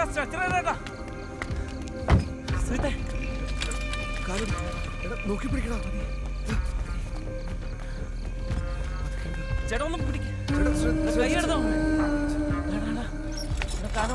സ്ട്രെച്ചറേട്ടാ ശ്രീത്തെ നോക്കി പിടിക്കടാ ചേട്ടാ ഒന്ന് പിടിക്ക് കൈ എടുത്തോ കാലോ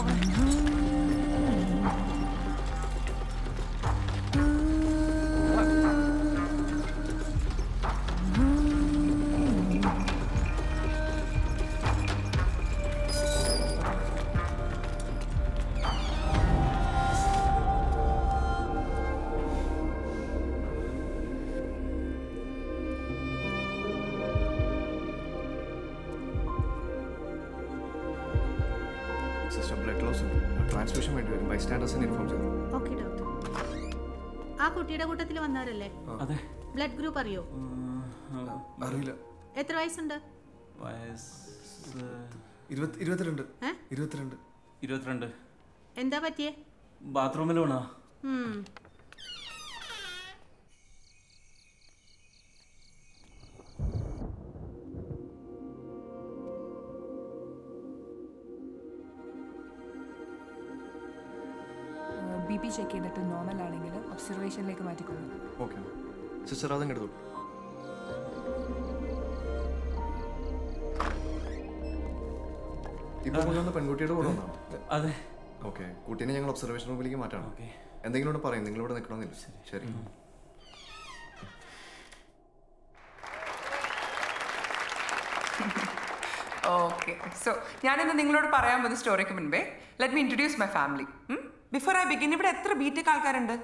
സിസ്റ്റർ ബ്ലഡ് ലോസ് ഉണ്ട് ട്രാൻസ്മിഷൻ വേണ്ടി വരും ബൈസ്റ്റാൻഡേഴ്സിനെ ഇൻഫോം ചെയ്തു ഓക്കെ ഡോക്ടർ ആ കുട്ടിയുടെ കൂട്ടത്തിൽ വന്നവരല്ലേ അതെ ബ്ലഡ് ഗ്രൂപ്പ് അറിയോ അറിയില്ല എത്ര വയസ്സുണ്ട് വയസ്സ് ഇരുപത്തി ഇരുപത്തിരണ്ട് ഏ? ഇരുപത്തിരണ്ട് ഇരുപത്തിരണ്ട് എന്താ പറ്റിയേ ബാത്റൂമിൽ വീണാ ഉം. ബി പി ചെക്ക് ചെയ്തിട്ട് നോർമൽ ആണെങ്കിൽ ഒബ്സർവേഷനിലേക്ക് മാറ്റിക്കൊള്ളു ഓക്കെ സിസ്റ്റർ അതങ്ങ് എടുത്തു ഇപ്പൊ കൊണ്ടുവന്ന പെൺകുട്ടിയുടെ കൂടെ വന്നാണോ അതെ ഓക്കെ കുട്ടീനെ ഞങ്ങൾ ഒബ്സർവേഷൻ റൂമിലേക്ക് മാറ്റാണ് ഓക്കെ എന്തെങ്കിലും കൂടെ പറയും നിങ്ങൾ ഇവിടെ നിൽക്കണമെന്നില്ല ശരി ഓക്കെ സോ ഞാനിന്ന് നിങ്ങളോട് പറയാൻ പോകുന്ന സ്റ്റോറിക്ക് മുൻപേ let me introduce my family before I begin ഇവിടെ എത്ര ബിടെക് ആൾക്കാരുണ്ട്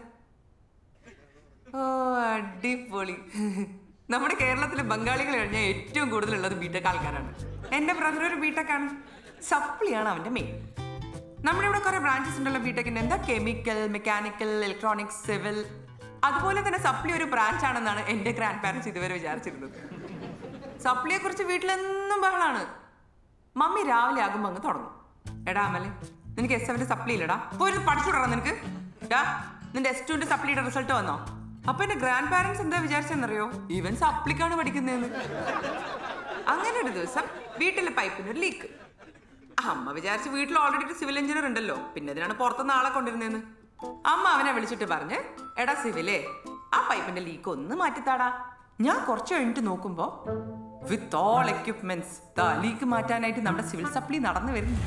ഓ അടിപൊളി നമ്മുടെ കേരളത്തിലെ ബംഗാളികൾ കഴിഞ്ഞാൽ ഏറ്റവും കൂടുതലുള്ളത് ബിടെക് ആൾക്കാരാണ് എൻ്റെ ബ്രദർ ഒരു ബിടെക് ആണ് സപ്ലിയാണ് അവൻ്റെ മെയിൻ നമ്മുടെ ഇവിടെ കുറേ ബ്രാഞ്ചസ് ഉണ്ടല്ലോ ബിടെക്കിൻ്റെ എന്താ കെമിക്കൽ മെക്കാനിക്കൽ ഇലക്ട്രോണിക്സ് സിവിൽ അതുപോലെ തന്നെ സപ്ലി ഒരു ബ്രാഞ്ച് ആണെന്നാണ് എൻ്റെ ഗ്രാൻഡ് പാരൻസ് ഇതുവരെ വിചാരിച്ചിരുന്നത് സപ്ലിയെ കുറിച്ച് വീട്ടിലെന്നും ബഹളാണ് മമ്മി രാവിലെ ആകുമ്പോൾ അങ്ങ് തുടങ്ങും എടാ അമലെ നിനക്ക് എസ് എഫിന്റെ സപ്ലി ഇല്ലടാ പോയി പഠിച്ചുവിടറാ നിനക്ക് ഡാ നിന്റെ എസ് ടുവിന്റെ സപ്ലിയുടെ റിസൾട്ട് വന്നോ അപ്പൊ എന്റെ ഗ്രാൻഡ് പാരന്റ്സ് എന്താ വിചാരിച്ചെന്നറിയോ ഈവൻ സപ്ലിക്കാണ് പഠിക്കുന്നതെന്ന് അങ്ങനെ ഒരു ദിവസം വീട്ടിലെ പൈപ്പിന് ഒരു ലീക്ക് അമ്മ വിചാരിച്ച് വീട്ടിൽ ഓൾറെഡി ഒരു സിവിൽ എഞ്ചിനീയർ ഉണ്ടല്ലോ പിന്നെ ഇതിനാണ് പുറത്തുനിന്ന് ആളെ കൊണ്ടിരുന്നതെന്ന് അമ്മ അവനെ വിളിച്ചിട്ട് പറഞ്ഞ് എടാ സിവിലേ ആ പൈപ്പിന്റെ ലീക്ക് ഒന്ന് മാറ്റിത്താടാ ഞാൻ കുറച്ച് കഴിഞ്ഞിട്ട് നോക്കുമ്പോ വിത്ത് ഓൾ എക്യുപ്മെന്റ്സ് ലീക്ക് മാറ്റാനായിട്ട് നമ്മുടെ സിവിൽ സപ്ലി നടന്നു വരുന്നു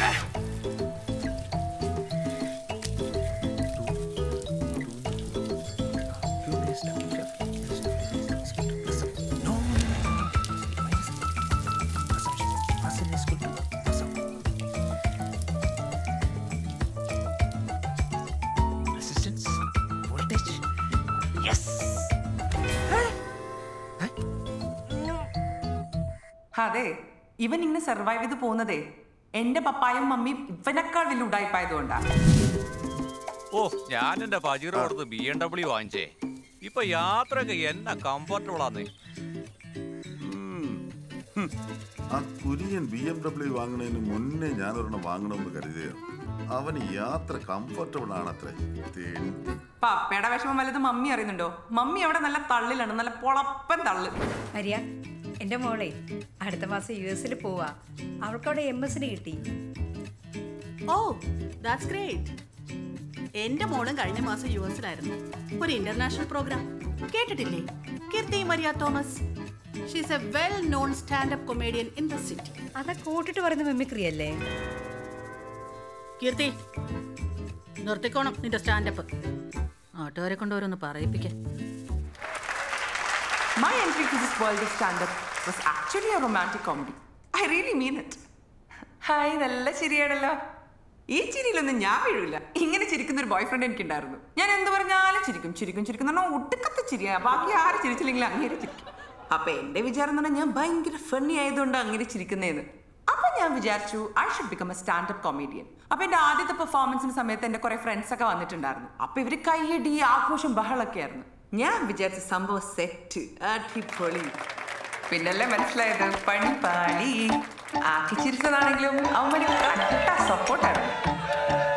അതെ ഇവൻ ഇങ്ങനെ സർവൈവ് ചെയ്ത് പോകുന്നതേ എന്റെ പപ്പായും മമ്മിയും ഇവനേക്കാൾ വലിയ ഉടായ്പായതുകൊണ്ടാ ഓ ഞാൻ എന്റെ പജീറോടത്ത് ബി എം ഡബ്ല്യു വാങ്ങിച്ചേ ഇപ്പൊ യാത്രയൊക്കെ എന്നാ കംഫർട്ടബിൾ ആന്നേ ആ കുര്യൻ ബി എം ഡബ്ല്യു വാങ്ങുന്നതിന് മുന്നേ ഞാൻ ഒരെണ്ണം വാങ്ങണമെന്ന് കരുതിയാണ് അവന് യാത്ര കംഫർട്ടബിൾ ആണത്രേ തെണ്ടി പപ്പയുടെ വിഷമം വല്ലതും മമ്മി അറിയുന്നുണ്ടോ മമ്മി അവിടെ നല്ല തള്ളിലാണ് നല്ല പൊളപ്പൻ തള്ളു മരിയ എൻ്റെ മോളെ അടുത്ത മാസം യു എസിൽ പോവാ അവൾക്കവിടെ എം എസിന് കിട്ടി ഓ ദാറ്റ്സ് ഗ്രേറ്റ് എന്റെ മോളും കഴിഞ്ഞ മാസം യു എസിലായിരുന്നു ഒരു ഇന്റർനാഷണൽ പ്രോഗ്രാം കേട്ടിട്ടില്ലേ Keerthi Maria Thomas she's a well known standup comedian in the city അതൊക്കെ കൂട്ടിട്ട് പറയുന്ന മിമിക്രി അല്ലേ കീർത്തി നിർത്തിക്കോണം നിന്റെ സ്റ്റാൻഡപ്പ് നാട്ടുകാരെ കൊണ്ട് ഓരോന്ന് പറയിപ്പിക്കാൻ My entry to this world of stand-up was actually a romantic comedy. I really mean it. Hi നല്ല ചിരിയാണല്ലോ ഈ ചിരിയിലൊന്നും ഞാൻ വീഴില്ല ഇങ്ങനെ ചിരിക്കുന്ന ഒരു ബോയ് ഫ്രണ്ട് എനിക്കുണ്ടായിരുന്നു ഞാൻ എന്ത് പറഞ്ഞാലും ചിരിക്കും ചിരിക്കും ചിരിക്കും എന്ന് പറഞ്ഞാൽ ഒടുക്കത്തെ ചിരിയാ ബാക്കി ആരും ചിരിച്ചില്ലെങ്കിൽ അങ്ങനെ ചിരിക്കും അപ്പൊ എന്റെ വിചാരം എന്ന് പറഞ്ഞാൽ ഞാൻ ഭയങ്കര ഫണ്ണി ആയതുകൊണ്ട് അങ്ങനെ ചിരിക്കുന്നതെന്ന് അപ്പൊ ഞാൻ വിചാരിച്ചു I should become a standup comedian അപ്പൊ എന്റെ ആദ്യത്തെ പെർഫോമൻസിന് സമയത്ത് എന്റെ കുറെ ഫ്രണ്ട്സ് ഒക്കെ വന്നിട്ടുണ്ടായിരുന്നു അപ്പൊ ഇവര് കൈയടി ആഘോഷം ബഹളൊക്കെ ആയിരുന്നു ഞാൻ വിചാരിച്ച സംഭവം സെറ്റ് അടിപൊളി പിന്നല്ലേ മനസ്സിലായത് പണിപ്പാളി ആക്കി ചിരിച്ചതാണെങ്കിലും അവൻ സപ്പോർട്ടായിരുന്നു